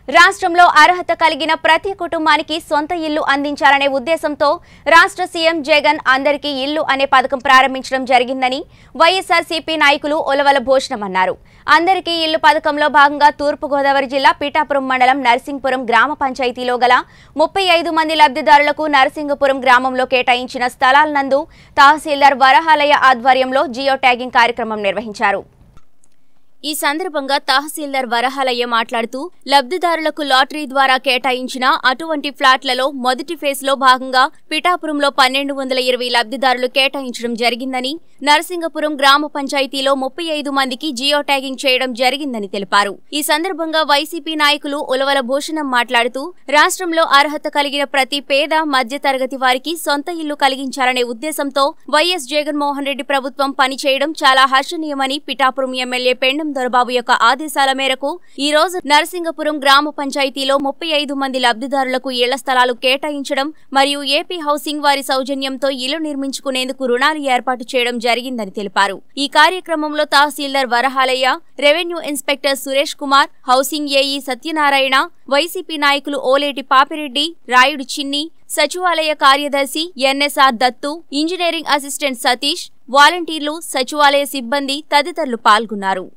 రాష్ట్రంలో అర్హత కలిగిన ప్రతి కుటుంబానికి సొంత ఇల్లు అందించాలనే ఉద్దేశంతో రాష్ట్ర సీఎం జగన్ అందరికీ ఇల్లు అనే పథకం ప్రారంభించడం జరిగిందని వైఎస్ఆర్సీపీ నాయకులు ఒలవల భూషణం అన్నారు అందరికీ ఇల్లు పథకంలో భాగంగా తూర్పుగోదావరి జిల్లా పీఠాపురం మండలం నర్సింగ్పురం గ్రామ పంచాయతీలో గల ముప్పై ఐదు మంది లబ్ధిదారులకు నరసింగపురం గ్రామంలో కేటాయించిన స్థలాల నందు తహసీల్దార్ వరహాలయ ఆధ్వర్యంలో జియో ట్యాగింగ్ కార్యక్రమం నిర్వహించారు ఈ సందర్భంగా తహసీల్దార్ వరహాలయ్య మాట్లాడుతూ లబ్ధిదారులకు లాటరీ ద్వారా కేటాయించిన అటువంటి ఫ్లాట్లలో మొదటి ఫేజ్ లో భాగంగా పిఠాపురంలో పన్నెండు వందల ఇరవై లబ్ధిదారులు కేటాయించడం జరిగిందని నరసింగపురం గ్రామ పంచాయతీలో ముప్పై ఐదు మందికి జియో ట్యాగింగ్ చేయడం జరిగిందని తెలిపారు ఈ సందర్భంగా వైసీపీ నాయకులు ఉలవల భూషణం మాట్లాడుతూ రాష్ట్రంలో అర్హత కలిగిన ప్రతి పేద మధ్య తరగతి వారికి సొంత ఇల్లు కలిగించాలనే ఉద్దేశంతో వైఎస్ జగన్మోహన్ రెడ్డి ప్రభుత్వం పనిచేయడం చాలా హర్షణీయమని పిఠాపురం ఎమ్మెల్యే పెండం దొరబాబు యొక్క ఆదేశాల మేరకు ఈ రోజు నరసింగపురం గ్రామ పంచాయతీలో ముప్పై ఐదు మంది లబ్ధిదారులకు ఇళ్ల స్థలాలు కేటాయించడం మరియు ఏపీ హౌసింగ్ వారి సౌజన్యంతో ఇల్లు నిర్మించుకునేందుకు రుణాలు ఏర్పాటు చేయడం జరిగిందని తెలిపారు ఈ కార్యక్రమంలో తహసీల్దార్ Varahalayya revenue inspector Suresh Kumar housing AE Satyanarayana YCP నాయకులు ఓలేటి పాపిరెడ్డి రాయుడు చిన్ని సచివాలయ కార్యదర్శి NSR Dattu engineering assistant Satish వాలంటీర్లు సచివాలయ సిబ్బంది తదితరులు పాల్గొన్నారు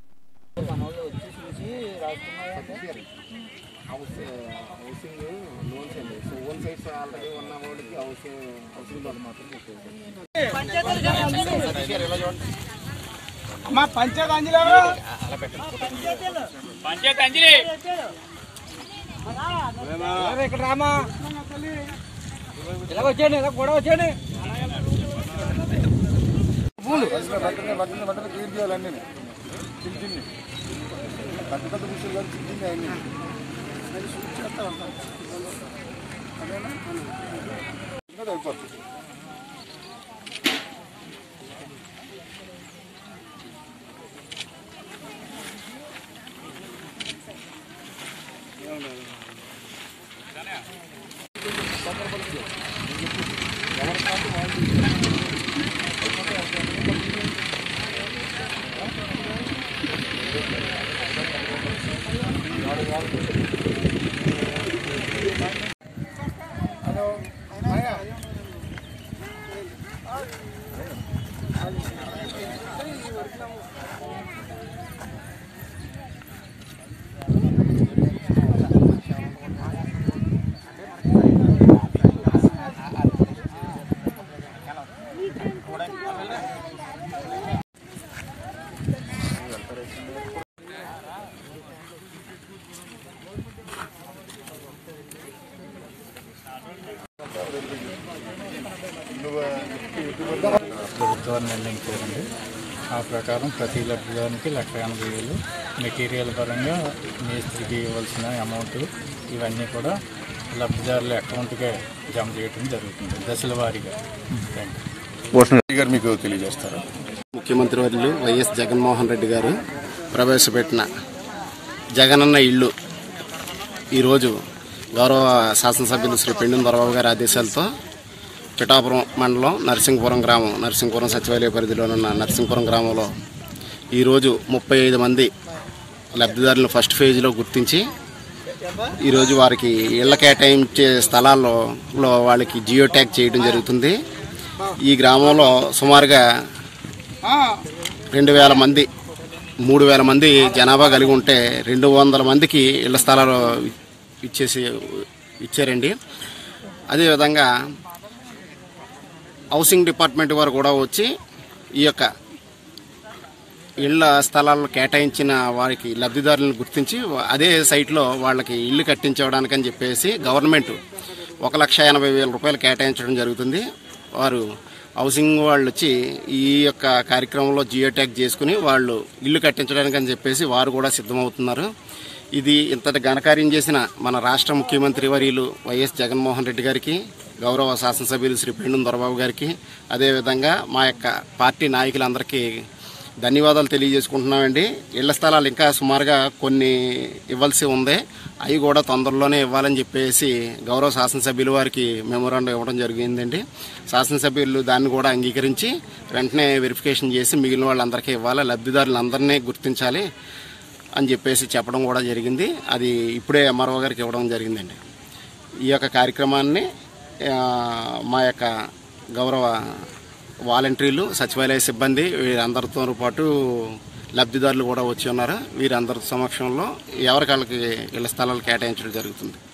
హౌసింగ్ లోన్స్ అండి సో ఓన్ సైట్స్ ఆల్రెడీ ఉన్న వాళ్ళకి హౌసింగ్ హౌసింగ్ లోన్ మాత్రం అమ్మా పంచాయత్ అంజలి పంచాయత్ అంజలి ఇక్కడ రామా ఇలా వచ్చేయండి ఇలా కూడా వచ్చేయండి బట్టలు బట్టలు బట్టలు క్లియర్ చేయాలన్నీ చిన్న చిన్ని పెద్ద పెద్ద విషయాలు కాదు చిన్న చిన్న అన్ని అదేనా ఇంకా అయిపోతుంది హలో మాయా ప్రభుత్వాన్ని నిర్ణయించారండి ఆ ప్రకారం ప్రతి లబ్ధిదానికి లక్ష ఎనభై వేలు మెటీరియల్ పరంగా మేస్త్రికి ఇవ్వాల్సిన అమౌంట్ ఇవన్నీ కూడా లబ్ధిదారుల అకౌంట్కే జమ చేయడం జరుగుతుంది దశల వారీగా థ్యాంక్ యూ గారు మీకు తెలియజేస్తారు ముఖ్యమంత్రి వర్యులు వైఎస్ జగన్మోహన్ రెడ్డి గారు ప్రవేశపెట్టిన జగనన్న ఇల్లు ఈరోజు గౌరవ శాసనసభ్యులు శ్రీ పెండిన దొరబాబు గారి ఆదేశాలతో పిఠాపురం మండలం నరసింగపురం గ్రామం నరసింగపురం సచివాలయ పరిధిలోనున్న నరసింగపురం గ్రామంలో ఈరోజు ముప్పై ఐదు మంది లబ్ధిదారులను ఫస్ట్ ఫేజ్లో గుర్తించి ఈరోజు వారికి ఇళ్ల కేటాయించే స్థలాల్లో లో వాళ్ళకి జియో ట్యాగ్ చేయడం జరుగుతుంది ఈ గ్రామంలో సుమారుగా రెండు వేల మంది మూడు వేల మంది జనాభా కలిగి ఉంటే రెండు వందల మందికి ఇళ్ల స్థలాలు ఇచ్చేసి ఇచ్చారండి అదేవిధంగా హౌసింగ్ డిపార్ట్మెంట్ వారు కూడా వచ్చి ఈ యొక్క ఇళ్ల స్థలాలను కేటాయించిన వారికి లబ్ధిదారులను గుర్తించి అదే సైట్లో వాళ్ళకి ఇల్లు కట్టించడానికని చెప్పేసి గవర్నమెంట్ ఒక లక్ష ఎనభై వేల రూపాయలు కేటాయించడం జరుగుతుంది వారు హౌసింగ్ వాళ్ళు వచ్చి ఈ యొక్క కార్యక్రమంలో జియో ట్యాగ్ చేసుకుని వాళ్ళు ఇల్లు కట్టించడానికి అని చెప్పేసి వారు కూడా సిద్ధమవుతున్నారు ఇది ఇంతటి ఘనకార్యం చేసిన మన రాష్ట్ర ముఖ్యమంత్రి వర్యులు వైఎస్ జగన్మోహన్ రెడ్డి గారికి గౌరవ శాసనసభ్యులు శ్రీ పెండుం దొరబాబు గారికి అదేవిధంగా మా యొక్క పార్టీ నాయకులందరికీ ధన్యవాదాలు తెలియజేసుకుంటున్నామండి ఇళ్ల స్థలాలు ఇంకా సుమారుగా కొన్ని ఇవ్వాల్సి ఉంది అవి కూడా తొందరలోనే ఇవ్వాలని చెప్పేసి గౌరవ శాసనసభ్యుల వారికి మెమోరాండం ఇవ్వడం జరిగిందండి శాసనసభ్యులు దాన్ని కూడా అంగీకరించి వెంటనే వెరిఫికేషన్ చేసి మిగిలిన వాళ్ళందరికీ ఇవ్వాలి లబ్ధిదారులందరినీ గుర్తించాలి అని చెప్పేసి చెప్పడం కూడా జరిగింది అది ఇప్పుడే ఎంఆర్ఓ గారికి ఇవ్వడం జరిగిందండి ఈ యొక్క కార్యక్రమాన్ని ఆ, మా యొక్క గౌరవ వాలంటీర్లు సచివాలయ సిబ్బంది వీరందరితో పాటు లబ్ధిదారులు కూడా వచ్చి ఉన్నారు వీరందరి సమక్షంలో ఎవరికాళ్ళకి ఇళ్ల స్థలాలు కేటాయించడం జరుగుతుంది